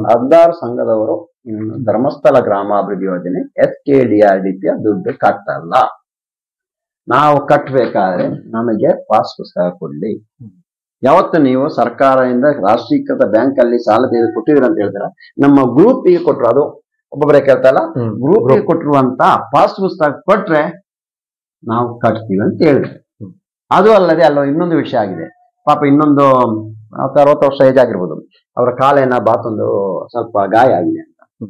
ಹದಿನಾರು ಸಂಘದವರು ಇನ್ನು ಧರ್ಮಸ್ಥಳ ಗ್ರಾಮಾಭಿವೃದ್ಧಿ ಯೋಜನೆ S K D R D P ದುಡ್ಡು ಕಟ್ಟಲ್ಲ ನಾವು ಕಟ್ಟಬೇಕಾದ್ರೆ ನಮಗೆ ಪಾಸ್ ಪುಸ್ತಕ ಕೊಡ್ಲಿ ಯಾವತ್ತು ನೀವು ಸರ್ಕಾರದಿಂದ ರಾಷ್ಟ್ರೀಕೃತ ಬ್ಯಾಂಕ್ ಅಲ್ಲಿ ಸಾಲ ತೆಗೆದು ಕೊಟ್ಟಿದ್ದೀರ ಅಂತ ಹೇಳಿದ್ರೆ ನಮ್ಮ ಗ್ರೂಪ್ ಗೆ ಕೊಟ್ಟರು ಅದು ಒಬ್ಬೊಬ್ಬರೇ ಕೇಳ್ತಲ್ಲ ಗ್ರೂಪ್ ಗೆ ಕೊಟ್ಟಿರುವಂತ ಪಾಸ್ ಪುಸ್ತಕ ಕೊಟ್ರೆ ನಾವು ಕಟ್ತೀವಿ ಅಂತ ಹೇಳಿದ್ರೆ ಅದು ಅಲ್ಲದೆ ಅಲ್ಲ ಇನ್ನೊಂದು ವಿಷಯ ಆಗಿದೆ ಪಾಪ ಇನ್ನೊಂದು ಹತ್ತು ಅರವತ್ತು ವರ್ಷ ಏಜ್ ಆಗಿರ್ಬೋದು ಅವರ ಕಾಲೇನ ಬಾತೊಂದು ಸ್ವಲ್ಪ ಗಾಯ ಆಗಿದೆ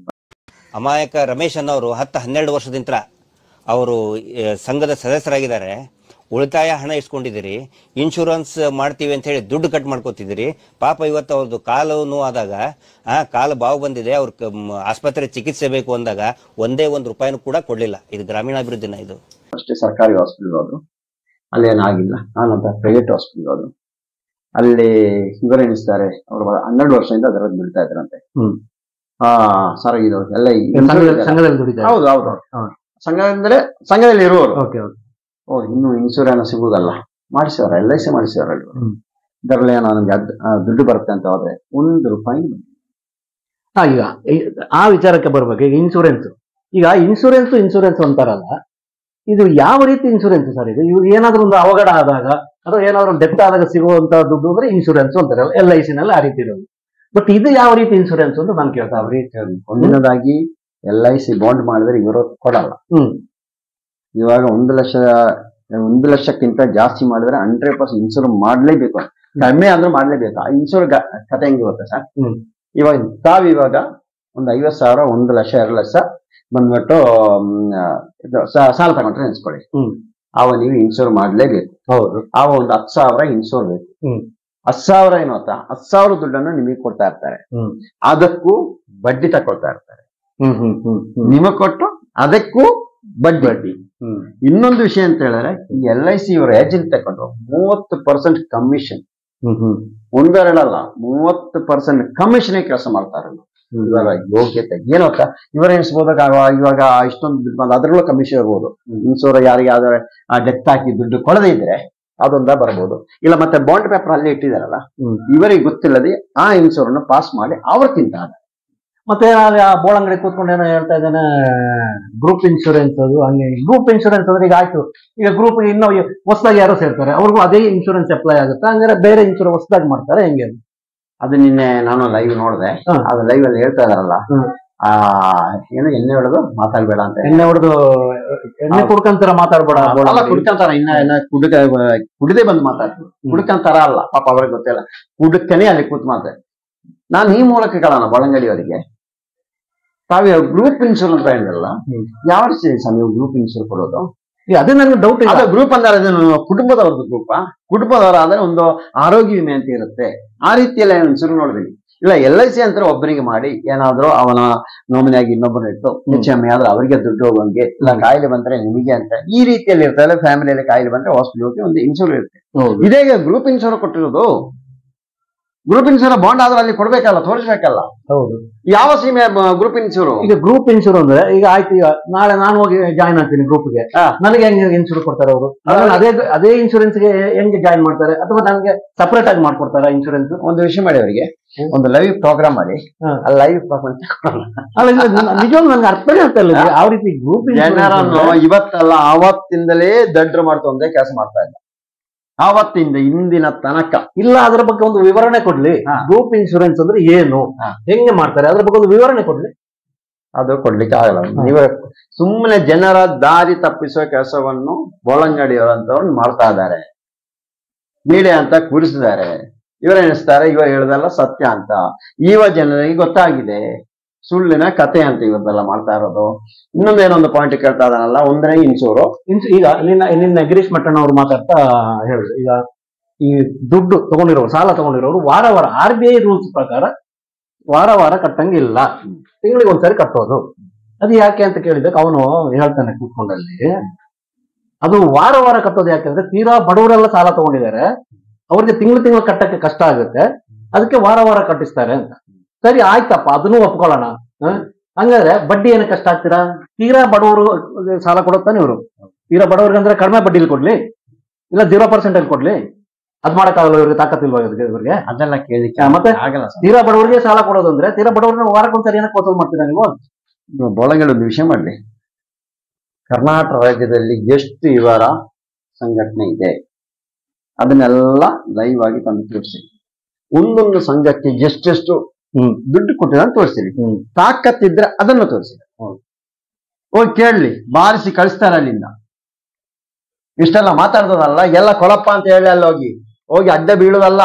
ಅಮಾಯಕ ರಮೇಶ್ ಅನ್ನೋರು ಹತ್ತು ಹನ್ನೆರಡು ವರ್ಷದಿಂದ ಅವರು ಸಂಘದ ಸದಸ್ಯರಾಗಿದ್ದಾರೆ ಉಳಿತಾಯ ಹಣ ಇಸ್ಕೊಂಡಿದ್ದೀರಿ ಇನ್ಶೂರೆನ್ಸ್ ಮಾಡ್ತೀವಿ ಅಂತ ಹೇಳಿ ದುಡ್ಡು ಕಟ್ ಮಾಡ್ಕೋತಿದ್ದೀರಿ ಪಾಪ ಇವತ್ತು ಅವ್ರದ್ದು ಕಾಲು ನೋವಾದಾಗ ಆ ಕಾಲು ಬಾವು ಬಂದಿದೆ ಅವ್ರ ಆಸ್ಪತ್ರೆ ಚಿಕಿತ್ಸೆ ಬೇಕು ಅಂದಾಗ ಒಂದೇ ಒಂದು ರೂಪಾಯಿನೂ ಕೂಡ ಕೊಡ್ಲಿಲ್ಲ ಇದು ಗ್ರಾಮೀಣಾಭಿವೃದ್ಧಿನ ಇದು ಅಷ್ಟೇ ಸರ್ಕಾರಿ ಹಾಸ್ಪಿಟಲ್ ಹೋದ್ರು ಅಲ್ಲಿ ಏನಾಗಿಲ್ಲ ಆನಂತರ ಪ್ರೈವೇಟ್ ಹಾಸ್ಪಿಟಲ್ ಹೋದ್ರು ಅಲ್ಲಿ ಇವರು ಎಣಿಸ್ತಾರೆ ಅವರು ಹನ್ನೆರಡು ವರ್ಷದಿಂದ ಅದರಲ್ಲಿ ಬೀಳ್ತಾ ಇದ್ರಂತೆ ಹ್ಮ್. ಆ ಸರ್ ಇದು ಎಲ್ಲ ಈ ಸಂಘದಲ್ಲಿ ಸಂಘದಲ್ಲಿ ದುಡಿತಾರೆ ಹೌದು ಹೌದು ಹಾ. ಸಂಘ ಅಂದ್ರೆ ಸಂಘದಲ್ಲಿ ಇರುವವರು ಓಕೆ ಓಕೆ ಓ ಇನ್ನು ಇನ್ಶೂರೆನ್ಸ್ ಸಿಗುದಲ್ಲ ಮಾಡಿಸಿದಾರೆ ಎಲ್ ಐ ಸಿ ಮಾಡಿಸಿದಾರೆ ಹ್ಮ್. ಇದರಲ್ಲಿ ಏನೋ ನನಗೆ ಅದ್- ಆ, ದುಡ್ಡು ಬರುತ್ತೆ ಅಂತ ಹೋದ್ರೆ ಒಂದು ರೂಪಾಯಿ ಬಂದಿಲ್ಲ. ಹಾ ಈಗ ಈ- ಆ ವಿಚಾರಕ್ಕೆ ಬರ್ಬೇಕು ಈಗ ಇನ್ಶೂರೆನ್ಸ್ ಈಗ ಇನ್ಶೂರೆನ್ಸ್ ಇನ್ಶೂರೆನ್ಸ್ ಅಂತಾರಲ್ಲ ಇದು ಯಾವ ರೀತಿ ಇನ್ಶೂರೆನ್ಸ್ ಸರ್ ಇದು ಇವಾಗ ಏನಾದ್ರೂ ಒಂದು ಅವಘಡ ಆದಾಗ ಅಥವಾ ಏನಾದ್ರೂ ಒಂದು ಡೆತ್ ಆದಾಗ ಸಿಗುವಂತ ದುಡ್ಡು ಅಂದ್ರೆ ಇನ್ಶೂರೆನ್ಸ್ ಅಂತಾರೆ ಎಲ್ ಐ ಸಿ ನಲ್ಲಿ ಆ ರೀತಿ ಇರೋದು ಬಟ್ ಇದು ಯಾವ ರೀತಿ ಇನ್ಶೂರೆನ್ಸ್ ಅಂತ ನಾನು ಕೇಳ್ತಾ ಅವ್ರಿಗೆ ಒಂದಿನದಾಗಿ ಎಲ್ ಐ ಸಿ ಬಾಂಡ್ ಮಾಡಿದ್ರೆ ಇವರು ಕೊಡಲ್ಲ ಹ್ಮ್ ಇವಾಗ ಒಂದು ಲಕ್ಷ ಒಂದು ಲಕ್ಷಕ್ಕಿಂತ ಜಾಸ್ತಿ ಮಾಡಿದ್ರೆ ಹಂಡ್ರೆಡ್ ಪರ್ಸೆಂಟ್ ಇನ್ಶೂರ್ ಮಾಡ್ಲೇಬೇಕು ಕಡಿಮೆ ಆದ್ರೂ ಮಾಡ್ಲೇಬೇಕು ಆ ಇನ್ಶೂರ್ ಕತೆ ಹೆಂಗಿರುತ್ತೆ ಸರ್ ಹ್ಮ್. ಇವಾಗ ತಾವ್ ಇವಾಗ ಒಂದು ಐವತ್ ಸಾವಿರ ಒಂದು ಲಕ್ಷ ಎರಡು ಲಕ್ಷ ಬಂದ್ಬಿಟ್ಟು ಮ್, ಇದು ಸಾ- ಸಾಲ ತಗೊಂಡ್ರೆ ನೆನ್ಸ್ಕೊಳ್ಳಿ ಹ್ಮ್. ಅವ ನೀವು ಇನ್ಶೂರ್ ಮಾಡ್ಲೇಬೇಕು ಹೌದು ಆವ ಒಂದು ಹತ್ತು ಸಾವಿರ ಇನ್ಶೂರ್ ಬೇಕು ಹ್ಮ್. ಹತ್ತು ಸಾವಿರ ಏನು ಗೊತ್ತಾ ಹತ್ತು ಸಾವಿರ ದುಡ್ಡನ್ನು ನಿಮಗೆ ಕೊಡ್ತಾ ಇರ್ತಾರೆ ಹ್ಮ್. ಅದಕ್ಕೂ ಬಡ್ಡಿ ತಕೊಳ್ತಾ ಇರ್ತಾರೆ ಹ್ಮ್ ಹ್ಮ್ ಹ್ಮ್ ಹ್ಮ್ ನಿಮಗೆ ಕೊಟ್ಟು ಅದಕ್ಕೂ ಬಡ್ಡಿ ಬಡ್ಡಿ ಹ್ಮ್ ಇನ್ನೊಂದು ವಿಷಯ ಅಂತ ಹೇಳಿದ್ರೆ ಈ ಎಲ್ ಐ ಸಿ ಇವರ ಏಜೆಂಟ್ ತಗೊಂಡು ಮೂವತ್ತು ಪರ್ಸೆಂಟ್ ಕಮಿಷನ್ ಹ್ಮ್ ಹ್ಮ್ ಒಂದೆರಡಲ್ಲ ಮೂವತ್ತು ಪರ್ಸೆಂಟ್ ಕಮಿಷನ್ ಕೆಲಸ ಮಾಡ್ತಾರೆ ಇವರ ಯೋಗ್ಯತೆ ಏನು ಗೊತ್ತಾ ಇವರ ಎಣಿಸ್ಬೋದಾಗ ಇವಾಗ ಇಷ್ಟೊಂದು ದುಡ್ಡು ಬಂದು ಅದ್ರಲ್ಲೂ ಕಮಿಷನ್ ಇರ್ಬೋದು ಇನ್ಸೂರ್ ಯಾರಿಗೆ ಯಾವ್ದಾರ ಡೆತ್ ಹಾಕಿ ದುಡ್ಡು ಕೊಡದೇ ಇದ್ರೆ ಅದೊಂದ ಬರ್ಬೋದು ಇಲ್ಲ ಮತ್ತೆ ಬಾಂಡ್ ಪೇಪರ್ ಅಲ್ಲಿ ಇಟ್ಟಿದಾರಲ್ಲ ಹ್ಮ್. ಇವರಿಗೆ ಗೊತ್ತಿಲ್ಲದೆ ಆ ಇನ್ಸೂರ್ ಅನ್ನು ಪಾಸ್ ಮಾಡಿ ಅವ್ರು ತಿಂತಾರೆ ಮತ್ತೆ ಆ ಬೋಳಂಗಡಿ ಕೂತ್ಕೊಂಡು ಏನೋ ಹೇಳ್ತಾ ಇದ್ದಾನೆ ಗ್ರೂಪ್ ಇನ್ಶೂರೆನ್ಸ್ ಅದು ಹಂಗೆ ಗ್ರೂಪ್ ಇನ್ಶೂರೆನ್ಸ್ ಅಂದ್ರೆ ಈಗ ಆಯ್ತು ಈಗ ಗ್ರೂಪ್ ಇನ್ನೂ ಹೊಸದಾಗಿ ಯಾರೋ ಸೇರ್ತಾರೆ ಅವ್ರಿಗೂ ಅದೇ ಇನ್ಶೂರೆನ್ಸ್ ಅಪ್ಲೈ ಆಗುತ್ತೆ ಹಂಗಾರೆ ಬೇರೆ ಇನ್ಶೂರೆನ್ಸ್ ಹೊಸದಾಗಿ ಮಾಡ್ತಾರೆ ಹೆಂಗೆ ಅದು? ಅದು ನಿನ್ನೆ ನಾನು ಲೈವ್ ನೋಡಿದೆ ಹಾ. ಅದು ಲೈವ್ ಅಲ್ಲಿ ಹೇಳ್ತಾ ಇದಾರಲ್ಲ ಹ್ಮ್. ಆ ಏನು ಎಣ್ಣೆ ಹೇಳೋದು ಮಾತಾಡ್ಬೇಡ ಅಂತ ಎಣ್ಣೆ ಹೊಡೆದು ಎಣ್ಣೆ ಹೌದು. ಕುಡ್ಕಂತಾರ ಮಾತಾಡ್ಬೇಡ ಅಲ್ಲ ಬೋಳಂಗಡಿ. ಕುಡ್ಕಂತಾರ ಇನ್ನ ಇನ್ನ ಕುಡುಕ ಕುಡಿದೇ ಬಂದು ಮಾತಾಡ್ತಾರೆ ಕುಡ್ಕಂತಾರ ಅಲ್ಲ ಪಾಪ ಅವ್ರಿಗೆ ಗೊತ್ತಿಲ್ಲ ಕುಡುಕನೇ ಅಲ್ಲಿ ಕೂತ್ ಮಾತಾಡ್ತಾರೆ ನಾನು ಈ ಮೂಲಕ ಕೇಳೋಣ ಬಳಂಗಡಿ ಅವರಿಗೆ ತಾವೇ ಗ್ರೂಪ್ ಇನ್ಶೂರ್ ಅಂತ ಹೇಳಿದ್ರಲ್ಲ ಹ್ಮ್. ಯಾವ ರೀತಿ ಸರ್ ನೀವು ಗ್ರೂಪ್ ಇನ್ಶೂರ್ ಕೊಡೋದು ಈಗ ಅದೇ ನನಗೆ ಡೌಟ್ ಇಲ್ಲ ಅದು ಗ್ರೂಪ್ ಅಂದ್ರೆ ಅದನ್ನು ಕುಟುಂಬದವ್ರದ್ದು ಗ್ರೂಪ್ ಕುಟುಂಬದವರಾದ್ರೆ ಒಂದು ಆರೋಗ್ಯ ವಿಮೆ ಅಂತ ಇರುತ್ತೆ ಆ ರೀತಿಯಲ್ಲ ಇನ್ಶೂರ್ ನೋಡಿದೀವಿ ಇಲ್ಲ ಎಲ್ ಐ ಸಿ ಅಂತ ಒಬ್ಬರಿಗೆ ಮಾಡಿ ಏನಾದ್ರೂ ಅವನ ನೋಮಿನಿಯಾಗಿ ಇನ್ನೊಬ್ಬನ ಇಟ್ಟು ಹೆಚ್ಚು ಕಮ್ಮಿ ಆದ್ರೆ ಅವರಿಗೆ ದುಡ್ಡು ಹೋಗಂಗೆ ಇಲ್ಲ ಕಾಯಿಲೆ ಬಂದ್ರೆ ನಿಮಗೆ ಅಂತ ಈ ರೀತಿಯಲ್ಲಿ ಇರ್ತದೆ ಫ್ಯಾಮಿಲಿಯಲ್ಲಿ ಕಾಯಿಲೆ ಬಂದ್ರೆ ಹಾಸ್ಪಿಟಲ್ ಹೋಗಿ ಒಂದು ಇನ್ಶೂರ್ ಇರುತ್ತೆ ಹೌದು ಇದೇ ಗ್ರೂಪ್ ಇನ್ಶೂರ್ ಕೊಟ್ಟಿರೋದು ಗ್ರೂಪ್ ಇನ್ಶೂರ್ ಬಾಂಡ್ ಆದ್ರೆ ಅಲ್ಲಿ ಕೊಡ್ಬೇಕಲ್ಲ ತೋರಿಸ್ಬೇಕಲ್ಲ ಹೌದು ಯಾವ ಸೀಮೆ ಗ್ರೂಪ್ ಇನ್ಶೂರ್ ಈಗ ಗ್ರೂಪ್ ಇನ್ಶೂರ್ ಅಂದ್ರೆ ಈಗ ಆಯ್ತು ಈಗ ನಾಳೆ ನಾನು ಹೋಗಿ ಜಾಯ್ನ್ ಆಗ್ತೀನಿ ಗ್ರೂಪ್ಗೆ ಹಾ. ನನಗೆ ಹೆಂಗೆ ಇನ್ಶೂರ್ ಕೊಡ್ತಾರೆ ಅವರು ಅದೇ ಅದೇ ಇನ್ಶೂರೆನ್ಸ್ ಗೆ ಹೆಂಗೆ ಜಾಯ್ನ್ ಮಾಡ್ತಾರೆ ಅಥವಾ ನನಗೆ ಸಪರೇಟ್ ಆಗಿ ಮಾಡ್ಕೊಡ್ತಾರ ಇನ್ಶೂರೆನ್ಸ್ ಒಂದು ವಿಷಯ ಮಾಡಿ ಅವರಿಗೆ ಒಂದು ಲೈವ್ ಪ್ರೋಗ್ರಾಮ್ ಮಾಡಿ ಹಾ. ಆ ಲೈವ್ ಪ್ರೋಗ್ರಾಮ್ ಅಲ್ಲ ಇಲ್ಲ, ನ- ನಿಜವಾಗ್ಲೂ ನನಗೆ ಅರ್ಥನೇ ಆಗ್ತಾ ಇಲ್ಲ ಇದು. ಯಾವ ರೀತಿ ಗ್ರೂಪ್ ಜನರನ್ನು ಇವತ್ತಲ್ಲ ಆವತ್ತಿಂದಲೇ ದಡ್ರು ಮಾಡ್ತೊಂದೇ ಕೆಲಸ ಮಾಡ್ತಾ ಇದ್ದ ಆವತ್ತಿಂದ ಇಂದಿನ ತನಕ ಇಲ್ಲ ಅದ್ರ ಬಗ್ಗೆ ಒಂದು ವಿವರಣೆ ಕೊಡ್ಲಿ ಹಾ. ಗ್ರೂಪ್ ಇನ್ಶೂರೆನ್ಸ್ ಅಂದ್ರೆ ಏನು ಹಾ. ಹೆಂಗೆ ಮಾಡ್ತಾರೆ ಅದ್ರ ಬಗ್ಗೆ ಒಂದು ವಿವರಣೆ ಕೊಡ್ಲಿ ಅದು ಕೊಡ್ಲಿಕ್ಕೆ ಆಗಲ್ಲ ನೀವು ಸುಮ್ಮನೆ ಜನರ ದಾರಿ ತಪ್ಪಿಸುವ ಕೆಲಸವನ್ನು ಬೋಳಂಗಡಿಯವರಂತವ್ರು ಮಾಡ್ತಾ ಇದ್ದಾರೆ ಮೀಡಿಯಾ ಅಂತ ಕೂರಿಸಿದ್ದಾರೆ ಇವರು ಎಣಿಸ್ತಾರೆ ಇವ ಹೇಳದಲ್ಲ ಸತ್ಯ ಅಂತ ಯುವ ಜನರಿಗೆ ಗೊತ್ತಾಗಿದೆ ಸುಳ್ಳಿನ ಕತೆ ಅಂತ ಇವತ್ತೆಲ್ಲ ಮಾಡ್ತಾ ಇರೋದು ಇನ್ನೊಂದೇನೊಂದು ಪಾಯಿಂಟ್ ಕೇಳ್ತಾ ಇದ್ದಾನಲ್ಲ ಒಂದನೇ ಇನ್ಸೂರು ಇನ್ಸ್- ಈಗ ನಿನ್ನ ನಿನ್ನ ಗಿರೀಶ್ ಮಟ್ಟಣ್ಣ ಅವ್ರು ಮಾತಾಡ್ತಾ ಹೇಳಿದ್ರು ಈಗ ಈ ದುಡ್ಡು ತಗೊಂಡಿರೋರು ಸಾಲ ತಗೊಂಡಿರೋರು ವಾರ ವಾರ ಆರ್ ಬಿ ಐ ರೂಲ್ಸ್ ಪ್ರಕಾರ ವಾರ ವಾರ ಕಟ್ಟಂಗಿಲ್ಲ ತಿಂಗಳಿಗೆ ಒಂದ್ಸರಿ ಕಟ್ಟೋದು ಅದು ಯಾಕೆ ಅಂತ ಕೇಳಿದಕ್ಕೆ ಅವನು ಹೇಳ್ತಾನೆ ಕೂತ್ಕೊಂಡಲ್ಲಿ ಅದು ವಾರ ವಾರ ಕಟ್ಟೋದು ಯಾಕೆಂದ್ರೆ ತೀರಾ ಬಡವರೆಲ್ಲ ಸಾಲ ತಗೊಂಡಿದ್ದಾರೆ ಅವ್ರಿಗೆ ತಿಂಗಳು ತಿಂಗಳು ಕಟ್ಟಕ್ಕೆ ಕಷ್ಟ ಆಗುತ್ತೆ ಅದಕ್ಕೆ ವಾರ ವಾರ ಕಟ್ಟಿಸ್ತಾರೆ ಅಂತ ಸರಿ ಆಯ್ತಪ್ಪ ಅದನ್ನು ಒಪ್ಕೊಳ್ಳೋಣ ಹ? ಹಂಗಾದ್ರೆ ಬಡ್ಡಿ ಏನಕ್ಕೆ ಕಷ್ಟ ಆಗ್ತೀರಾ ತೀರಾ ಬಡವರು ಸಾಲ ಕೊಡುತ್ತಾನೆ ಇವರು ತೀರಾ ಬಡವರಿಗೆ ಅಂದ್ರೆ ಕಡಿಮೆ ಬಡ್ಡಿಲಿ ಕೊಡ್ಲಿ ಇಲ್ಲ ಜೀರೋ ಪರ್ಸೆಂಟ್ ಅಲ್ಲಿ ಕೊಡ್ಲಿ ಅದ್ ಮಾಡಕ್ಕಾಗಲ್ಲ ಇವ್ರಿಗೆ ತಾಕತ್ತಿಲ್ವಾ ಇವ್ರಿಗೆ ಇವ್ರಿಗೆ ಅದೆಲ್ಲ ಕೇಳಿಕ್ಕೆ ಆ, ಮತ್ತೆ? ಆಗಲ್ಲ ಸರ್ ತೀರಾ ಬಡವರಿಗೆ ಸಾಲ ಕೊಡೋದು ಅಂದ್ರೆ ತೀರಾ ಬಡವರನ್ನ ವಾರಕ್ಕೊಂದ್ಸರಿ ಏನಕ್ಕೆ ವಸೂಲ್ ಮಾಡ್ತೀರಾ ನೀವು ಬೋಳಂಗಲ್ ಒಂದು ವಿಷಯ ಮಾಡ್ಲಿ ಕರ್ನಾಟಕ ರಾಜ್ಯದಲ್ಲಿ ಎಷ್ಟು ಇವರ ಸಂಘಟನೆ ಇದೆ ಅದನ್ನೆಲ್ಲ ಲೈವ್ ಆಗಿ ತಂದು ತೋರಿಸಿ ಒಂದೊಂದು ಸಂಘಕ್ಕೆ ಎಷ್ಟೆಷ್ಟು ಹ್ಮ್ ದುಡ್ಡು ಕೊಟ್ಟಿದೆ ಅಂತ ತೋರಿಸಿರಿ ಹ್ಮ್ ತಾಕತ್ತಿದ್ರೆ ಅದನ್ನು ತೋರಿಸಿ ಹೌದು. ಹೋಗಿ ಕೇಳಲಿ ಬಾರಿಸಿ ಕಳಿಸ್ತಾರೆ ಅಲ್ಲಿಂದ ಇಷ್ಟೆಲ್ಲ ಮಾತಾಡ್ತದಲ್ಲ ಎಲ್ಲ ಕೊಳಪ್ಪ ಅಂತ ಹೇಳಿ ಅಲ್ಲಿ ಹೋಗಿ ಹೋಗಿ ಅಡ್ಡ ಬೀಳುದಲ್ಲ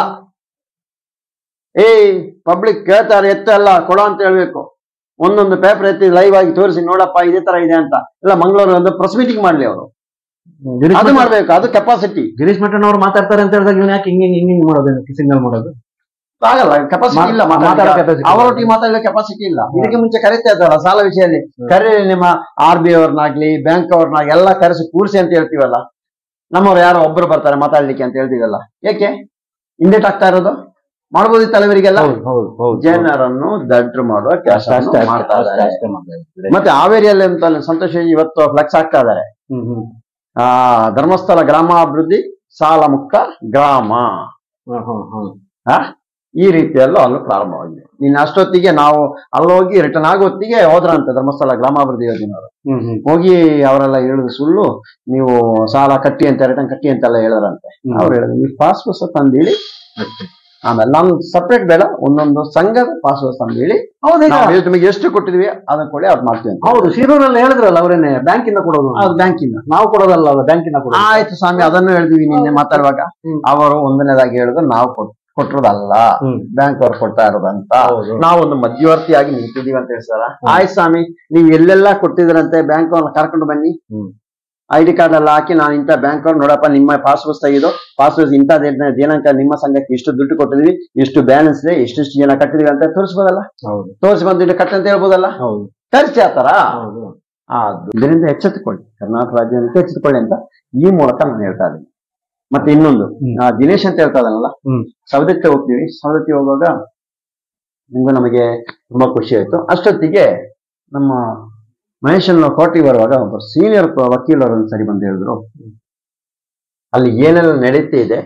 ಏಯ್ ಪಬ್ಲಿಕ್ ಕೇಳ್ತಾರೆ ಎತ್ತಲ್ಲ ಕೊಡೋ ಅಂತ ಹೇಳ್ಬೇಕು ಒಂದೊಂದು ಪೇಪರ್ ಎತ್ತಿ ಲೈವ್ ಆಗಿ ತೋರಿಸಿ ನೋಡಪ್ಪ ಇದೇ ತರ ಇದೆ ಅಂತ ಇಲ್ಲ ಮಂಗಳೂರು ಒಂದು ಪ್ರೆಸ್ ಮೀಟಿಂಗ್ ಮಾಡ್ಲಿ ಅವರು ಗಿರೀಶ್ ಅದು ಮಠ- ಮಾಡ್ಬೇಕು ಅದು ಕೆಪಾಸಿಟಿ ಗಿರೀಶ್ ಮಠನ್ ಅವ್ರು ಮಾತಾಡ್ತಾರೆ ಅಂತ ಹೇಳಿದಾಗ ಇವ್ನು ಯಾಕೆ ಹಿಂಗೆ ಹಿಂಗೆ ಹಿಂಗೆ ಮಾಡೋದು ಸಿಗ್ನಲ್ ಮಾಡೋದು ಆಗಲ್ಲ ಕೆಪಾಸಿಟಿ ಇಲ್ಲ ಮಾತಾಡೋ ಮಾತಾಡೋ capacity ಅವರೊಟ್ಟಿಗೆ ಮಾತಾಡೋ ಕೆಪಾಸಿಟಿ ಇಲ್ಲ ಇದಕ್ಕೆ ಮುಂಚೆ ಕರೀತಾ ಇದ್ದಾರಲ್ಲ ಸಾಲ ವಿಷಯದಲ್ಲಿ ಕರೀ ನಿಮ್ಮ ಆರ್ ಬಿ ಅವ್ರನ್ನಾಗ್ಲಿ ಬ್ಯಾಂಕ್ ಅವ್ರನ್ನಾಗ್ಲಿ ಎಲ್ಲ ಕರೆಸಿ ಕೂರಿಸಿ ಅಂತ ಹೇಳ್ತೀವಲ್ಲ ನಮ್ಮವ್ರು ಯಾರೋ ಒಬ್ರು ಬರ್ತಾರೆ ಮಾತಾಡ್ಲಿಕ್ಕೆ ಅಂತ ಹೇಳ್ತೀವಲ್ಲ ಏಕೆ ಇಂಡೇಟ್ ಆಗ್ತಾ ಇರೋದು ಮಾಡ್ಬೋದಿತ್ತಲ್ಲ ಇವರಿಗೆಲ್ಲ ಹೌದು ಹೌದು ಹೌದು ಜನರನ್ನು ದಡ್ರು ಮಾಡುವ ಕೆಲಸ ಅಷ್ಟೇ, ಅಷ್ಟೇ, ಮಾಡ್ತಾ ಅಷ್ಟೇ, ಇದ್ದಾರೆ ಅಷ್ಟೇ ಮಾಡ್ತಾ ಇದ್ದಾರೆ. ಮತ್ತೆ ಹಾವೇರಿಯಲ್ಲಿ ಅಂತ ಸಂತೋಷ್ ಇವತ್ತು ಫ್ಲೆಕ್ಸ್ ಆಗ್ತಾ ಇದ್ದಾರೆ ಹ್ಮ್ ಹ್ಮ್ ಆ ಧರ್ಮಸ್ಥಳ ಗ್ರಾಮಾಭಿವೃದ್ಧಿ ಸಾಲ ಮುಕ್ತ ಗ್ರಾಮ ಹ್ಮ್ ಹ್ಮ್ ಹ್ಮ್ ಆ? ಈ ರೀತಿಯಲ್ಲೂ ಅಲ್ಲೂ ಪ್ರಾರಂಭವಾಗಿದೆ ಇನ್ನು ಅಷ್ಟೊತ್ತಿಗೆ ನಾವು ಅಲ್ಲೋಗಿ ರಿಟರ್ನ್ ಆಗೋ ಹೊತ್ತಿಗೆ ಹೋದ್ರಂತೆ ಧರ್ಮಸ್ಥಳ ಗ್ರಾಮಾಭಿವೃದ್ಧಿ ಯೋಜನೆಯವರು ಹ್ಮ್ ಹ್ಮ್ ಹೋಗಿ ಅವರೆಲ್ಲ ಹೇಳಿದ್ರು ಸುಳ್ಳು ನೀವು ಸಾಲ ಕಟ್ಟಿ ಅಂತ ರಿಟರ್ನ್ ಕಟ್ಟಿ ಅಂತೆಲ್ಲ ಹೇಳಿದ್ರಂತೆ ಹ್ಮ್. ಅವ್ರು ಹೇಳಿದ್ರು ನೀವು ಪಾಸ್ ಪುಸ್ತಕ ತಂದಿಳಿ ಅಷ್ಟೇ. ಆಮೇಲೆ ನಾನು ಸಪ್ರೇಟ್ ಬೇಡ ಒಂದೊಂದು ಸಂಘದ ಪಾಸ್ ಪುಸ್ತಕ ತಂದಿಳಿ ಹೌದು ಈಗ ನಾವು ನಿಮಗೆ ಎಷ್ಟು ಕೊಟ್ಟಿದ್ವಿ ಅದನ್ನ ಕೊಡಿ ಅದು ಮಾಡ್ತೀವಿ ಅಂತ ಹೌದು ಶಿರೂರಲ್ಲಿ ಹೇಳಿದ್ರಲ್ಲ ಅವರೇನೆ ಬ್ಯಾಂಕಿಂದ ಕೊಡೋದು ಅಂತ. ಅದು ಬ್ಯಾಂಕಿಂದ ನಾವು ಕೊಡೋದಲ್ಲ ಅದು ಬ್ಯಾಂಕಿಂದ ಕೊಡೋದು ಆಯ್ತು ಸ್ವಾಮಿ ಅದನ್ನು ಹೇಳಿದ್ವಿ ನಿನ್ನೆ ಮಾತಾಡುವಾಗ ಹ್ಮ್. ಅವರು ಒಂದನೇದಾಗಿ ಹೇಳಿದ್ರು ನಾವು ಕೊಟ್- ಕೊಟ್ಟಿರೋದಲ್ಲ ಹ್ಮ್. ಬ್ಯಾಂಕ್ ಅವ್ರು ಕೊಡ್ತಾ ಇರೋದಂತ ಹೌದು. ನಾವೊಂದು ಮಧ್ಯವರ್ತಿಯಾಗಿ ನಿಂತಿದೀವಿ ಅಂತ ಹೇಳ್ತಾರ ಆಯ್ತು ಸ್ವಾಮಿ ನೀವು ಎಲ್ಲೆಲ್ಲ ಕೊಟ್ಟಿದ್ರಂತೆ ಬ್ಯಾಂಕ್ ಅವ್ರನ್ನ ಕರ್ಕೊಂಡು ಬನ್ನಿ ಹ್ಮ್. ಐ ಡಿ ಕಾರ್ಡ್ ಎಲ್ಲ ಹಾಕಿ ನಾನು ಇಂಥ ಬ್ಯಾಂಕ್ ಅವ್ರು ನೋಡಪ್ಪ ನಿಮ್ಮ ಪಾಸ್ ಪುಸ್ತಕ ಇದು ಪಾಸ್ ಪುಸ್ತಕ ಇಂಥ ದಿನಾಂಕ ನಿಮ್ಮ ಸಂಘಕ್ಕೆ ಇಷ್ಟು ದುಡ್ಡು ಕೊಟ್ಟಿದ್ವಿ ಇಷ್ಟು ಬ್ಯಾಲೆನ್ಸ್ ಇದೆ ಇಷ್ಟಿಷ್ಟು ಜನ ಕಟ್ಟಿದ್ವಿ ಅಂತ ತೋರಿಸ್ಬೋದಲ್ಲ ಹೌದು ತೋರಿಸಿ ಬಂದು ಕಟ್ಟ ಅಂತ ಹೇಳ್ಬೋದಲ್ಲ ಹೌದು ತರಿಸಿ ಆತರ ಹೌದು ಇದರಿಂದ ಎಚ್ಚೆತ್ತುಕೊಳ್ಳಿ ಕರ್ನಾಟಕ ರಾಜ್ಯದಲ್ಲಿ ಎಚ್ಚೆತ್ತುಕೊಳ್ಳಿ ಅಂತ ಈ ಮೂಲಕ ನಾನು ಹೇಳ್ತಾ ಇದ್ದೀನಿ ಮತ್ತೆ ಇನ್ನೊಂದು ಹ್ಮ್. ಆ, ದಿನೇಶ್ ಅಂತ ಹೇಳ್ತಾ ಇದ್ದಾನಲ್ಲ ಹ್ಮ್. ಸವದತ್ತಿ ಹೋಗ್ತೀವಿ ಸವದತ್ತಿ ಹೋಗುವಾಗ ನಿಮ್ಗೂ ನಮಗೆ ತುಂಬಾ ಖುಷಿ ಆಯ್ತು ಅಷ್ಟೊತ್ತಿಗೆ ನಮ್ಮ ಮಹೇಶನ್ನ ಕೋಟೆಗೆ ಬರುವಾಗ ಒಬ್ಬ ಸೀನಿಯರ್ ವಕೀಲರು ಒಂದು ಸರಿ ಬಂದು ಹೇಳಿದ್ರು ಅಲ್ಲಿ ಏನೆಲ್ಲ ನಡೀತಾ ಇದೆ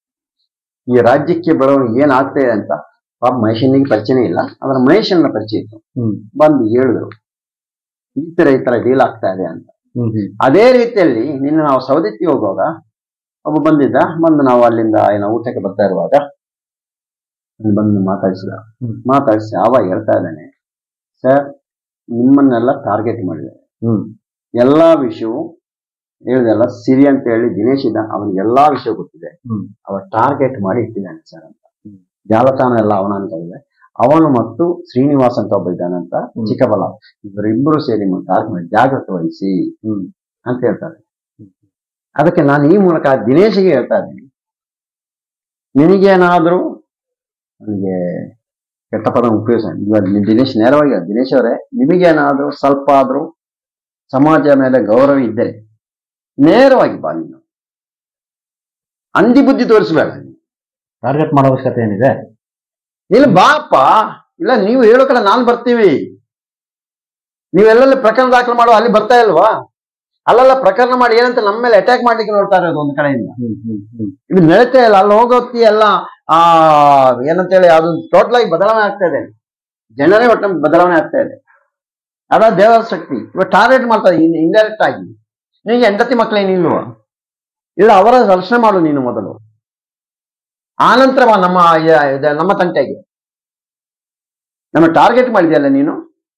ಈ ರಾಜ್ಯಕ್ಕೆ ಬರೋರು ಏನ್ ಆಗ್ತಾ ಇದೆ ಅಂತ ಪಾಪ ಮಹೇಶನಿಗೆ ಪರಿಚಯನೇ ಇಲ್ಲ ಅದರ ಮಹೇಶನ ಪರಿಚಯ ಇತ್ತು ಹ್ಮ್ ಬಂದು ಹೇಳಿದ್ರು ಈ ತರ ಈ ತರ ಡೀಲ್ ಆಗ್ತಾ ಇದೆ ಅಂತ ಹ್ಮ್ ಹ್ಮ್ ಅದೇ ರೀತಿಯಲ್ಲಿ ನಿನ್ನ ನಾವು ಸವದತ್ತಿ ಹೋಗುವಾಗ ಒಬ್ಬ ಬಂದಿದ್ದ ಬಂದು ನಾವು ಅಲ್ಲಿಂದ ಏನೋ ಊಟಕ್ಕೆ ಬರ್ತಾ ಇರುವಾಗ ಅಲ್ಲಿ ಬಂದು ಮಾತಾಡಿಸಿದ ಹ್ಮ್. ಮಾತಾಡಿಸಿ ಆವಾಗ ಹೇಳ್ತಾ ಇದ್ದಾನೆ ಸರ್ ನಿಮ್ಮನ್ನೆಲ್ಲ ಟಾರ್ಗೆಟ್ ಮಾಡಿದ್ದಾರೆ ಹ್ಮ್ ಎಲ್ಲಾ ವಿಷಯವು ಹೇಳಿದೆಲ್ಲ ಸಿರಿ ಅಂತ ಹೇಳಿ ದಿನೇಶ್ ಇದ್ದ ಅವ್ರಿಗೆ ಎಲ್ಲಾ ವಿಷಯ ಗೊತ್ತಿದೆ ಹ್ಮ್. ಅವ ಟಾರ್ಗೆಟ್ ಮಾಡಿ ಇಟ್ಟಿದ್ದಾನೆ ಸರ್ ಅಂತ ಹ್ಮ್. ಜಾಲತಾಣ ಎಲ್ಲ ಅವನ ಅಂತ ಇದೆ ಅವನು ಮತ್ತು ಶ್ರೀನಿವಾಸ್ ಅಂತ ಒಬ್ಬ ಇದ್ದಾನಂತ ಹ್ಮ್. ಚಿಕ್ಕಬಲ ಇವರಿಬ್ಬರು ಸೇರಿ ಟಾರ್ಗೆಟ್ ಮಾಡಿ ಜಾಗ್ರತೆ ವಹಿಸಿ ಹ್ಮ್. ಅಂತ ಹೇಳ್ತಾರೆ ಅದಕ್ಕೆ ನಾನು ಈ ಮೂಲಕ ದಿನೇಶಿಗೆ ಹೇಳ್ತಾ ಇದ್ದೀನಿ ನಿನಗೇನಾದ್ರೂ ನನಗೆ ಕೆಟ್ಟ ಪದ ಉಪಯೋಗಿಸ ಇವಾಗ ನಿಮ್ ದಿನೇಶ್ ನೇರವಾಗಿ ಹೇಳು. ದಿನೇಶ್ ಅವರೇ ನಿಮಗೇನಾದ್ರೂ ಸ್ವಲ್ಪ ಆದ್ರೂ ಸಮಾಜ ಮೇಲೆ ಗೌರವ ಇದ್ದರೆ ನೇರವಾಗಿ ಬಾ ನೀನು ಅಂದಿ ಬುದ್ಧಿ ತೋರಿಸಬೇಡ ಟಾರ್ಗೆಟ್ ಮಾಡೋ ಅವಶ್ಯಕತೆ ಏನಿದೆ ಇಲ್ಲ ಬಾಪ ಇಲ್ಲ ನೀವು ಹೇಳೋ ಕಡೆ ನಾನ್ ಬರ್ತೀವಿ ನೀವೆಲ್ಲೆಲ್ಲ ಪ್ರಕರಣ ದಾಖಲು ಮಾಡೋ ಅಲ್ಲಿ ಬರ್ತಾ ಇಲ್ವಾ ಅಲ್ಲೆಲ್ಲ ಪ್ರಕರಣ ಮಾಡಿ ಏನಂತ ನಮ್ಮ ಮೇಲೆ ಅಟ್ಯಾಕ್ ಮಾಡ್ಲಿಕ್ಕೆ ನೋಡ್ತಾ ಇರೋದು ಒಂದ್ ಕಡೆಯಿಂದ ಹ್ಮ್ ಹ್ಮ್ ಹ್ಮ್ ಇದು ನಡೀತಾ ಇಲ್ಲ ಅಲ್ಲಿ ಹೋಗೋತ್ತಿ ಎಲ್ಲ ಆ ಏನಂತೇಳಿ ಅದು ಟೋಟಲ್ ಆಗಿ ಬದಲಾವಣೆ ಆಗ್ತಾ ಇದೆ ಜನರೇ ಒಟ್ಟು ಬದಲಾವಣೆ ಆಗ್ತಾ ಇದೆ ಅದ ದೇವರ ಶಕ್ತಿ ಇವಾಗ ಟಾರ್ಗೆಟ್ ಮಾಡ್ತಾ ಇದೆ ಇಂಡೈರೆಕ್ಟ್ ಆಗಿ ನಿನಗೆ ಹೆಂಡತಿ ಮಕ್ಕಳೇನಿಲ್ವಾ ಇಲ್ಲ ಅವರ ರಕ್ಷಣೆ ಮಾಡು ನೀನು ಮೊದಲು ಆನಂತರ ಬಾ ನಮ್ಮ ಯ- ಇದ- ನಮ್ಮ ತಂಟೆಗೆ ನಮ್ಮ ಟಾರ್ಗೆಟ್ ಮಾಡಿದ್ಯಲ್ಲ ನೀನು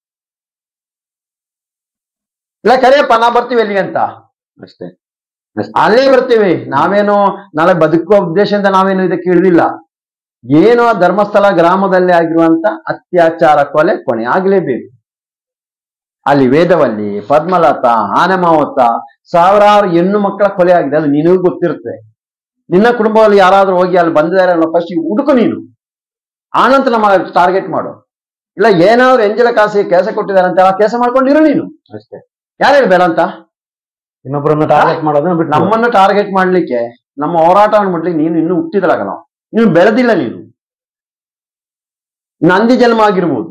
ಇಲ್ಲ ಕರೆಯಪ್ಪ ನಾ ಬರ್ತೀವಿ ಎಲ್ಲಿ ಅಂತ ಅಷ್ಟೇ ಅಲ್ಲೇ ಬರ್ತೀವಿ ನಾವೇನು ನಾಳೆ ಬದುಕುವ ಉದ್ದೇಶದಿಂದ ನಾವೇನು ಇದಕ್ಕೆ ಇಳಿದಿಲ್ಲ ಏನೋ ಆ ಧರ್ಮಸ್ಥಳ ಗ್ರಾಮದಲ್ಲಿ ಆಗಿರುವಂತ ಅತ್ಯಾಚಾರ ಕೊಲೆ ಕೊನೆ ಆಗ್ಲೇಬೇಕು ಅಲ್ಲಿ ವೇದವಲ್ಲಿ ಪದ್ಮಲತಾ ಆನಮಾವತ ಸಾವಿರಾರು ಹೆಣ್ಣು ಮಕ್ಕಳ ಕೊಲೆ ಆಗಿದೆ ಅದು ನಿನಗೂ ಗೊತ್ತಿರುತ್ತೆ ನಿನ್ನ ಕುಟುಂಬದಲ್ಲಿ ಯಾರಾದ್ರೂ ಹೋಗಿ ಅಲ್ಲಿ ಬಂದಿದ್ದಾರೆ ಅನ್ನೋ ಫಸ್ಟ್ ಹುಡುಕು ನೀನು ಆನಂತರ ನಮ್ಮ ಟಾರ್ಗೆಟ್ ಮಾಡು ಇಲ್ಲ ಏನಾದ್ರು ಎಂಜಲ ಕಾಸಿಗೆ ಕೆಲಸ ಕೊಟ್ಟಿದ್ದಾರೆ ಅಂತ ಆ ಕೆಲಸ ಮಾಡ್ಕೊಂಡಿರು ನೀನು ಅಷ್ಟೇ ಯಾರು ಬೇಡ ಅಂತ ಇನ್ನೊಬ್ಬರನ್ನ ಟಾರ್ಗೆಟ್ ಮಾಡೋದನ್ನ ಬಿಟ್ಟು ನಮ್ಮನ್ನು ಟಾರ್ಗೆಟ್ ಮಾಡ್ಲಿಕ್ಕೆ ನಮ್ಮ ಹೋರಾಟವನ್ನು ಮಾಡ್ಲಿಕ್ಕೆ ನೀನು ಇನ್ನೂ ಹುಟ್ಟಿದ್ರಾಗ ನಾವು ನೀನು ಬೆಳೆದಿಲ್ಲ ನೀನು ಇನ್ನು ಅಂದಿ ಜನ್ಮ ಆಗಿರ್ಬೋದು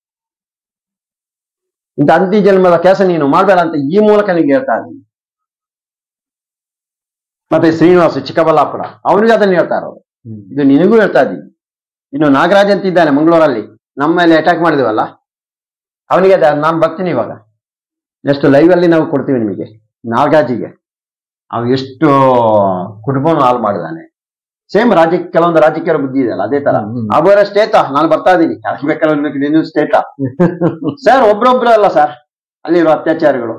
ಇಂಥ ಅಂತಿ ಜನ್ಮದ ಕೆಲಸ ನೀನು ಮಾಡಬೇಡ ಅಂತ ಈ ಮೂಲಕ ನಿಂಗೆ ಹೇಳ್ತಾ ಇದ್ದೀನಿ ಮತ್ತೆ ಶ್ರೀನಿವಾಸ ಚಿಕ್ಕಬಳ್ಳಾಪುರ ಅವನಿಗೂ ಅದನ್ನ ಹೇಳ್ತಾ ಇರೋದು ಇದು ನಿನಗೂ ಹೇಳ್ತಾ ಇದ್ದೀನಿ ಇನ್ನು ನಾಗರಾಜ್ ಅಂತ ಇದ್ದಾನೆ ಮಂಗಳೂರಲ್ಲಿ ನಮ್ಮ ಮೇಲೆ ಅಟ್ಯಾಕ್ ಮಾಡಿದ್ವಲ್ಲ ಅವನಿಗೆ ನಾನು ಬರ್ತೀನಿ ಇವಾಗ ನೆಕ್ಸ್ಟ್ ಲೈವ್ ಅಲ್ಲಿ ನಾವು ಕೊಡ್ತೀವಿ ನಿಮಗೆ ನಾಗರಾಜಿಗೆ ಅವ ಎಷ್ಟು ಕುಟುಂಬವನ್ನು ಹಾಳು ಮಾಡಿದಾನೆ ಸೇಮ್ ರಾಜ್ಯ ಕೆಲವೊಂದು ರಾಜಕೀಯ ಬುದ್ಧಿ ಇದೆಯಲ್ಲ ಅದೇ ತರ ಅವರ ಸ್ಟೇಟ ನಾನು ಬರ್ತಾ ಇದ್ದೀನಿ ಬೇಕಾದ್ರೆ ನೀನು ಸ್ಟೇಟ ಸರ್ ಒಬ್ರೊಬ್ರು ಅಲ್ಲ ಸರ್ ಅಲ್ಲಿರೋ ಅತ್ಯಾಚಾರಿಗಳು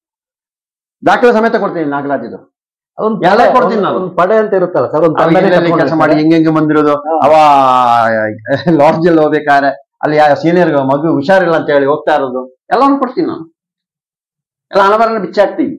ದಾಖಲೆ ಸಮೇತ ಕೊಡ್ತೀನಿ ನಾಗರಾಜದು ಅದೊಂದು ಎಲ್ಲ ಕೊಡ್ತೀನಿ ನಾನು. ಒಂದು ಪಡೆ ಅಂತ ಇರುತ್ತಲ್ಲ ಸರ್ ಒಂದು ಕೆಲಸ ಮಾಡಿ ಹೆಂಗ್ ಹೆಂಗ್ ಬಂದಿರೋದು ಅವ ಲಾಡ್ಜ್ ಅಲ್ಲಿ ಹೋಗ್ಬೇಕಾದ್ರೆ ಅಲ್ಲಿ ಸೀನಿಯರ್ ಮಗು ಹುಷಾರಿಲ್ಲ ಅಂತ ಹೇಳಿ ಹೋಗ್ತಾ ಇರೋದು ಎಲ್ಲಾನು ಕೊಡ್ತೀನಿ ನಾನು ಎಲ್ಲ ಹಣಬರನ್ನ ಬಿಚ್ಚಾಕ್ತೀವಿ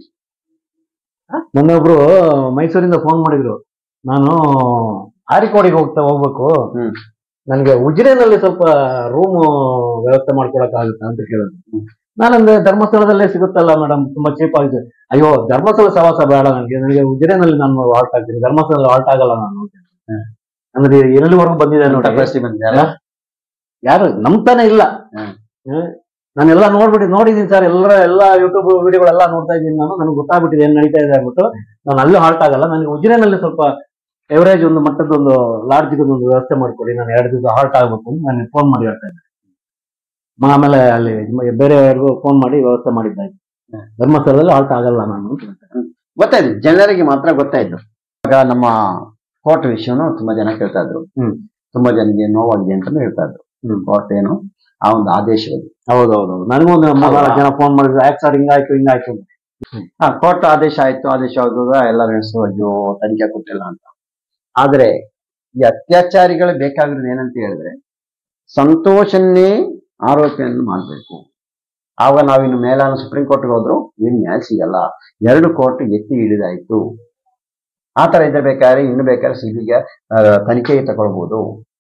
ಮೊನ್ನೆ ಒಬ್ರು ಮೈಸೂರಿಂದ ಫೋನ್ ಮಾಡಿದ್ರು ನಾನು ಆರಿಕೋಡಿಗೆ ಹೋಗ್ತಾ ಹೋಗ್ಬೇಕು ಹ್ಮ್. ನನಗೆ ಉಜಿರೆನಲ್ಲಿ ಸ್ವಲ್ಪ ರೂಮ್ ವ್ಯವಸ್ಥೆ ಮಾಡ್ಕೊಡಕ್ ಆಗುತ್ತಾ ಅಂತ ಕೇಳಿದ್ರು ಹ್ಮ್. ನಾನಂದ್ರೆ ಧರ್ಮಸ್ಥಳದಲ್ಲೇ ಸಿಗುತ್ತಲ್ಲ ಮೇಡಮ್ ತುಂಬಾ ಚೀಪ್ ಆಗಿದೆ ಅಯ್ಯೋ ಧರ್ಮಸ್ಥಳ ಸವಾಸ ಬೇಡ ನನಗೆ ನನಗೆ ಉಜಿರೆನಲ್ಲಿ ನಾನು ಹಾಲ್ಟ್ ಆಗ್ತೀನಿ ಧರ್ಮಸ್ಥಳದಲ್ಲಿ ಹಾಲ್ಟ್ ಆಗಲ್ಲ ನಾನು ಹ್ಮ್. ಅಂದ್ರೆ ಎಲ್ಲಿವರೆಗೂ ಬಂದಿದೆ ನೋಡಿ ಪರಿಸ್ಥಿತಿ ಬಂದಿದೆ ಅಲ್ಲ? ಯಾರು ನಂಬ್ತಾನೆ ಇಲ್ಲ ಹ್ಮ್. ಹ್ಮ್. ನಾನೆಲ್ಲ ನೋಡ್ಬಿಟ್ಟು ನೋಡಿದೀನಿ ಸರ್ ಎಲ್ಲರ ಎಲ್ಲ ಯೂಟ್ಯೂಬ್ ವಿಡಿಯೋಗಳೆಲ್ಲ ನೋಡ್ತಾ ಇದ್ದೀನಿ ನಾನು ನನಗೆ ಗೊತ್ತಾಗ್ಬಿಟ್ಟಿದೆ ಏನ್ ನಡೀತಾ ಇದೆ ಅಂದ್ಬಿಟ್ಟು ನಾನು ಅಲ್ಲೂ ಹಾಲ್ಟ್ ಆಗಲ್ಲ ನನಗೆ ಉಜಿರೆನಲ್ಲಿ ಸ್ವಲ್ಪ ಎವರೇಜ್ ಒಂದು ಮಟ್ಟದೊಂದು ಲಾಡ್ಜ್ ಒಂದು ವ್ಯವಸ್ಥೆ ಮಾಡ್ಕೊಡಿ ನಾನು ಎರಡು ದಿವಸ ಹಾಲ್ಟ್ ಆಗ್ಬೇಕು ಅಂತ ನಾನು ಫೋನ್ ಮಾಡಿ ಹೇಳ್ತಾ ಇದ್ದೆ ಮ- ಆಮೇಲೆ ಅಲ್ಲಿ ಮ- ಬೇರೆಯವ್ರಿಗೂ ಫೋನ್ ಮಾಡಿ ವ್ಯವಸ್ಥೆ ಮಾಡಿದ್ದೆ ಹ್ಮ್. ಧರ್ಮಸ್ಥಳದಲ್ಲಿ ಹಾಲ್ಟ್ ಆಗಲ್ಲ ನಾನು ಅಂತ ಹೇಳ್ತಾರೆ. ಗೊತ್ತಾಯ್ತು ಜನರಿಗೆ ಮಾತ್ರ ಗೊತ್ತಾಯ್ತು ಇವಾಗ ನಮ್ಮ ಕೋರ್ಟ್ ವಿಷಯನು ತುಂಬಾ ಜನ ಕೇಳ್ತಾ ಇದ್ರು ಹ್ಮ್. ತುಂಬಾ ಜನಕ್ಕೆ ನೋವಾಗಿದೆ ಅಂತಾನು ಹೇಳ್ತಾ ಇದ್ರು ಹ್ಮ್. ಕೋರ್ಟ್ ಏನು ಆ ಒಂದು ಆದೇಶದಲ್ಲಿ ಹೌದು ಹೌದು ಹೌದು ನನಗೂ ಒಂದು ಮೂರ್ನಾಲ್ಕು ಜನ ಫೋನ್ ಮಾಡಿದ್ರು ಯಾಕೆ ಸರ್ ಹಿಂಗಾಯ್ತು ಹಿಂಗಾಯ್ತು ಅಂತ. ಹಾ ಕೋರ್ಟ್ ಆದೇಶ ಆಯ್ತು ಆದೇಶ ಆಗುವಾಗ ಎಲ್ಲ ನಡೆಸು ಅಯ್ಯೋ ತನಿಖೆ ಕೊಟ್ಟಿಲ್ಲ ಅಂತ ಆದ್ರೆ ಈ ಅತ್ಯಾಚಾರಿಗಳು ಬೇಕಾಗಿರೋದು ಏನಂತ ಹೇಳಿದ್ರೆ ಸಂತೋಷನ್ನೇ ಆರೋಪಿಯನ್ನು ಮಾಡಬೇಕು ಆವಾಗ ನಾವಿನ್ನು ಮೇಲಾನ ಸುಪ್ರೀಂ ಕೋರ್ಟ್ಗೆ ಹೋದ್ರು ಏನು ನ್ಯಾಯ ಸಿಗಲ್ಲ ಎರಡು ಕೋರ್ಟ್ ಎತ್ತಿ ಹಿಡಿದಾಯ್ತು ಆ ತರ ಇದ್ರೆ ಬೇಕಾದ್ರೆ ಇನ್ನು ಬೇಕಾದ್ರೆ ಸಿಬಿಗೆ ತನಿಖೆಗೆ ತಗೊಳ್ಬಹುದು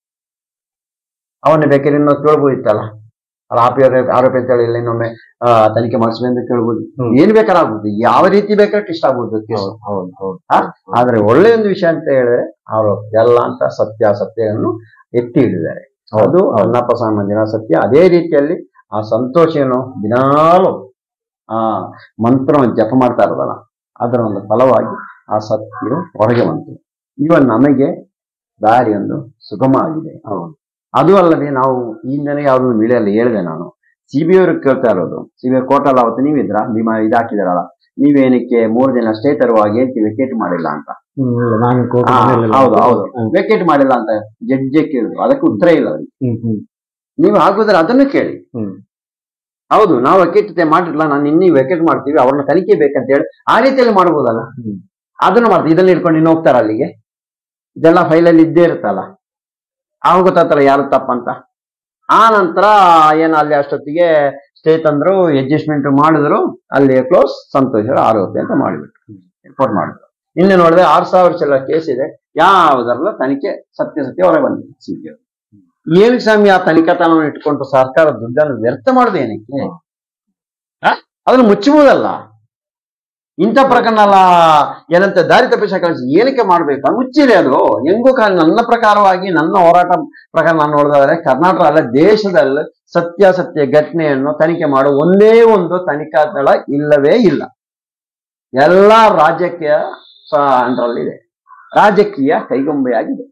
ಅವನ್ನ ಬೇಕಾದ್ರೆ ಇನ್ನೂ ಕೇಳ್ಬೋದಿತ್ತಲ್ಲ ಅಲ್ಲ ಆರೋಪಿ ಆರೋಪಿ ಅಂತ ಹೇಳಿ ಇಲ್ಲ ಇನ್ನೊಮ್ಮೆ ಆ, ತನಿಖೆ ಮಾಡಿಸ್ಬೇಕು ಅಂತ ಕೇಳ್ಬೋದು ಹ್ಮ್. ಏನ್ ಬೇಕಾದ್ರೆ ಆಗ್ಬೋದು ಯಾವ ರೀತಿ ಬೇಕಾದ್ರೆ ಇಷ್ಟ ಆಗ್ಬೋದು ಕೇಸ್ ಹೌದು ಹೌದು ಆ? ಆದ್ರೆ ಒಳ್ಳೆ ಒಂದು ವಿಷಯ ಅಂತ ಹೇಳಿದ್ರೆ ಆರೋಪ ಎಲ್ಲ ಅಂತ ಸತ್ಯಾಸತ್ಯವನ್ನು ಎತ್ತಿ ಹಿಡಿದ್ದಾರೆ ಅದು ಅನ್ನಪ್ಪ ಮಂದಿರ ಸತ್ಯ ಅದೇ ರೀತಿಯಲ್ಲಿ ಆ ಸಂತೋಷ ಏನು ದಿನಾಲು ಆ ಮಂತ್ರವನ್ನು ಜಪ ಮಾಡ್ತಾ ಇರೋದಲ್ಲ ಅದರ ಒಂದು ಫಲವಾಗಿ ಆ ಸತ್ಯ ಹೊರಗೆ ಬಂತು ಇವನ್ ನಮಗೆ ದಾರಿಯೊಂದು ಸುಗಮ ಆಗಿದೆ ಅದು ಅಲ್ಲದೆ ನಾವು ಈ ನನಗೆ ಯಾವ್ದೊಂದು ವಿಡಿಯೋಲ್ಲಿ ಹೇಳಿದೆ ನಾನು ಸಿ ಬಿ ಅವ್ರಿಗೆ ಕೇಳ್ತಾ ಇರೋದು ಸಿ ಬಿ ಕೋರ್ಟಲ್ಲಿ ಅವತ್ತು ನೀವಿದ್ರ ನಿಮ್ಮ ಇದಾಕಿದಾರಲ್ಲ ನೀವೇನಕ್ಕೆ ಮೂರು ದಿನ ಸ್ಟೇ ತರುವಾಗ ಏನಕ್ಕೆ ವೆಕೇಟ್ ಮಾಡಿಲ್ಲ ಅಂತ ಹ್ಮ್, ಇಲ್ಲ, ನಾನು ಕೋರ್ಟ್ ಹಾ, ಮನೆಯಲ್ಲೆಲ್ಲ ಹೌದು ಹೌದು ಹ್ಮ್, ವೆಕೇಟ್ ಮಾಡಿಲ್ಲ ಅಂತ ಜಡ್ಜೆ ಕೇಳಿದ್ರು ಅದಕ್ಕೆ ಉತ್ತರ ಇಲ್ಲ ಅವ್ರಿಗೆ ಹ್ಮ್, ಹ್ಮ್, ನೀವು ಆಗುದ್ರೆ ಅದನ್ನು ಕೇಳಿ ಹ್ಮ್. ಹೌದು ನಾವು ವೆಕೇಟ್ ಮಾಡಿರಲ್ಲ ನಾನು ಇನ್ನೀ ವೆಕೇಟ್ ಮಾಡ್ತೀವಿ ಅವ್ರನ್ನ ತನಿಖೆ ಬೇಕಂತ ಹೇಳಿ ಆ ರೀತಿಯಲ್ಲಿ ಮಾಡ್ಬೋದಲ್ಲ ಹ್ಮ್. ಅದನ್ನು ಮಾಡ್ತೀವಿ ಇದನ್ನ ಇಟ್ಕೊಂಡು ಇನ್ನು ಹೋಗ್ತಾರ ಅಲ್ಲಿಗೆ ಇದೆಲ್ಲ ಫೈಲಲ್ಲಿ ಇದ್ದೇ ಇರುತ್ತಲ್ಲ ಆವಾಗ ಗೊತ್ತಾಗ್ತಲ್ಲ ಯಾರು ತಪ್ಪಂತ ಆ ನಂತರ ಏನು ಅಲ್ಲಿ ಅಷ್ಟೊತ್ತಿಗೆ ಸ್ಟೇ ತಂದ್ರು ಅಡ್ಜಸ್ಟ್ಮೆಂಟ್ ಮಾಡಿದ್ರು ಅಲ್ಲಿ ಕ್ಲೋಸ್ ಸಂತೋಷ ಆರೋಪಿ ಅಂತ ಮಾಡಿಬಿಟ್ರು ರಿಪೋರ್ಟ್ ಮಾಡಿದ್ರು ಇನ್ನು ನೋಡಿದ್ರೆ ಆರು ಸಾವಿರ ಚಿಲ್ಲರ ಕೇಸ್ ಇದೆ ಯಾವುದರಲ್ಲ ತನಿಖೆ ಸತ್ಯ ಸತ್ಯ ಹೊರಗೆ ಬಂದಿದೆ ಸಿಬಿಐ ಏನು ಸ್ವಾಮಿ ಆ ತನಿಖಾತನವನ್ನು ಇಟ್ಕೊಂಡು ಸರ್ಕಾರ ದುಡ್ಡನ್ನು ವ್ಯರ್ಥ ಮಾಡುದು ಏನಕ್ಕೆ ಆ? ಅದನ್ನು ಮುಚ್ಚಬಹುದಲ್ಲ ಇಂಥ ಪ್ರಕರಣ ಎಲ್ಲ ಏನಂತ ದಾರಿ ತಪ್ಪಿಸ ಕಳಿಸಿ ಏನಕ್ಕೆ ಮಾಡ್ಬೇಕು ಅದು ಮುಚ್ಚಿದೆ ಅದು ಹೆಂಗೂ ಕಾಲ ನನ್ನ ಪ್ರಕಾರವಾಗಿ ನನ್ನ ಹೋರಾಟ ಪ್ರಕಾರ ನಾನು ನೋಡಿದ್ರೆ ಕರ್ನಾಟಕ ಅಲ್ಲ ದೇಶದಲ್ಲಿ ಸತ್ಯಾಸತ್ಯ ಘಟನೆಯನ್ನು ತನಿಖೆ ಮಾಡುವ ಒಂದೇ ಒಂದು ತನಿಖಾ ದಳ ಇಲ್ಲವೇ ಇಲ್ಲ ಎಲ್ಲ ರಾಜಕೀಯ ಅಂದ್ರಲ್ಲಿದೆ ರಾಜಕೀಯ ಕೈಗೊಂಬೆಯಾಗಿದೆ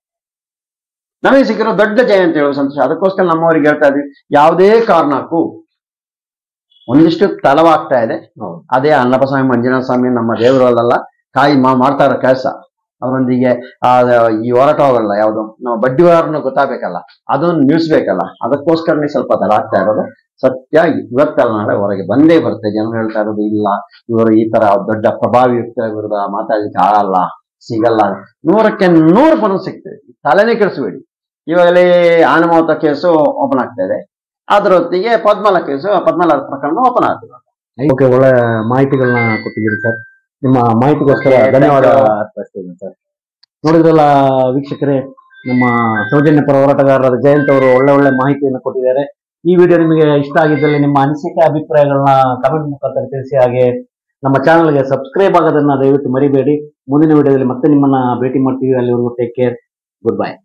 ನಮಗೆ ಸಿಕ್ಕಿರೋ ದೊಡ್ಡ ಜಯ ಅಂತ ಹೇಳುವ ಸಂತೋಷ ಅದಕ್ಕೋಸ್ಕರ ನಮ್ಮವರಿಗೆ ಹೇಳ್ತಾ ಇದ್ವಿ ಯಾವುದೇ ಕಾರಣಕ್ಕೂ ಒಂದಿಷ್ಟು ತಲವಾಗ್ತಾ ಇದೆ ಹೌದು. ಅದೇ ಅನ್ನಪಸ್ವಾಮಿ ಮಂಜುನಾಥ ಸ್ವಾಮಿ ನಮ್ಮ ದೇವರಲ್ಲ ಕಾಯಿ ಮಾ ಮಾಡ್ತಾ ಇರೋ ಕೆಲಸ ಅವರೊಂದಿಗೆ ಆ ಈ ಹೋರಾಟ ಹೋಗಲ್ಲ ಯಾವುದು ನಾವು ಬಡ್ಡಿ ವ್ಯವಹಾರನ ಗೊತ್ತಾಗಬೇಕಲ್ಲ ಅದನ್ನು ನಿಲ್ಲಿಸ್ಬೇಕಲ್ಲ ಅದಕ್ಕೋಸ್ಕರನೇ ಸ್ವಲ್ಪ ತಡ ಆಗ್ತಾ ಇರೋದು ಸತ್ಯ ಇವತ್ತಲ್ಲ ನಾಳೆ ಹೊರಗೆ ಬಂದೇ ಬರುತ್ತೆ ಜನರು ಹೇಳ್ತಾ ಇರೋದು ಇಲ್ಲ ಇವರು ಈ ತರ ದೊಡ್ಡ ಪ್ರಭಾವಿ ವ್ಯಕ್ತಿಗಳ ವಿರುದ್ಧ ಮಾತಾಡ್ಲಿಕ್ಕೆ ಆಗಲ್ಲ ಸಿಗಲ್ಲ ನೂರಕ್ಕೆ ನೂರು ಪಣ ಸಿಗ್ತದೆ ತಲೆನೇ ಕೆಡಿಸ್ಬೇಡಿ ಇವಾಗಲೇ ಆನಮೋತ ಕೇಸು ಓಪನ್ ಆಗ್ತಾ ಇದೆ ಅದರ ಹೊತ್ತಿಗೆ ಪದ್ಮಲ ಕೇಸು ಪದ್ಮಲ ಪ್ರಕರಣ ಓಪನ್ ಆಗ್ತದೆ ಓಕೆ ಒಳ್ಳೆ ಮಾಹಿತಿಗಳನ್ನ ಕೊಟ್ಟಿದ್ದೀರಿ ಸರ್ ನಿಮ್ಮ ಮಾಹಿತಿಗೋಸ್ಕರ Okay, ಧನ್ಯವಾದ thank you. ಅರ್ಪಿಸ್ತೀನಿ ಸರ್ ನೋಡಿದ್ರಲ್ಲ ವೀಕ್ಷಕರೇ ನಮ್ಮ ಸೌಜನ್ಯ ಪರ ಹೋರಾಟಗಾರರಾದ ಜಯಂತ್ ಅವರು ಒಳ್ಳೆ ಒಳ್ಳೆ ಮಾಹಿತಿಯನ್ನು ಕೊಟ್ಟಿದ್ದಾರೆ ಈ ವಿಡಿಯೋ ನಿಮಗೆ ಇಷ್ಟ ಆಗಿದ್ದಲ್ಲಿ ನಿಮ್ಮ ಅನಿಸಿಕೆ ಅಭಿಪ್ರಾಯಗಳನ್ನ ಕಮೆಂಟ್ ಮುಖಾಂತರ ತಿಳಿಸಿ ಹಾಗೆ ನಮ್ಮ ಚಾನಲ್ಗೆ ಸಬ್ಸ್ಕ್ರೈಬ್ ಆಗೋದನ್ನ ದಯವಿಟ್ಟು ಮರಿಬೇಡಿ ಮುಂದಿನ ವಿಡಿಯೋದಲ್ಲಿ ಮತ್ತೆ ನಿಮ್ಮನ್ನ ಭೇಟಿ ಮಾಡ್ತೀವಿ ಅಲ್ಲಿವರೆಗೂ ಟೇಕ್ ಕೇರ್ ಗುಡ್ ಬೈ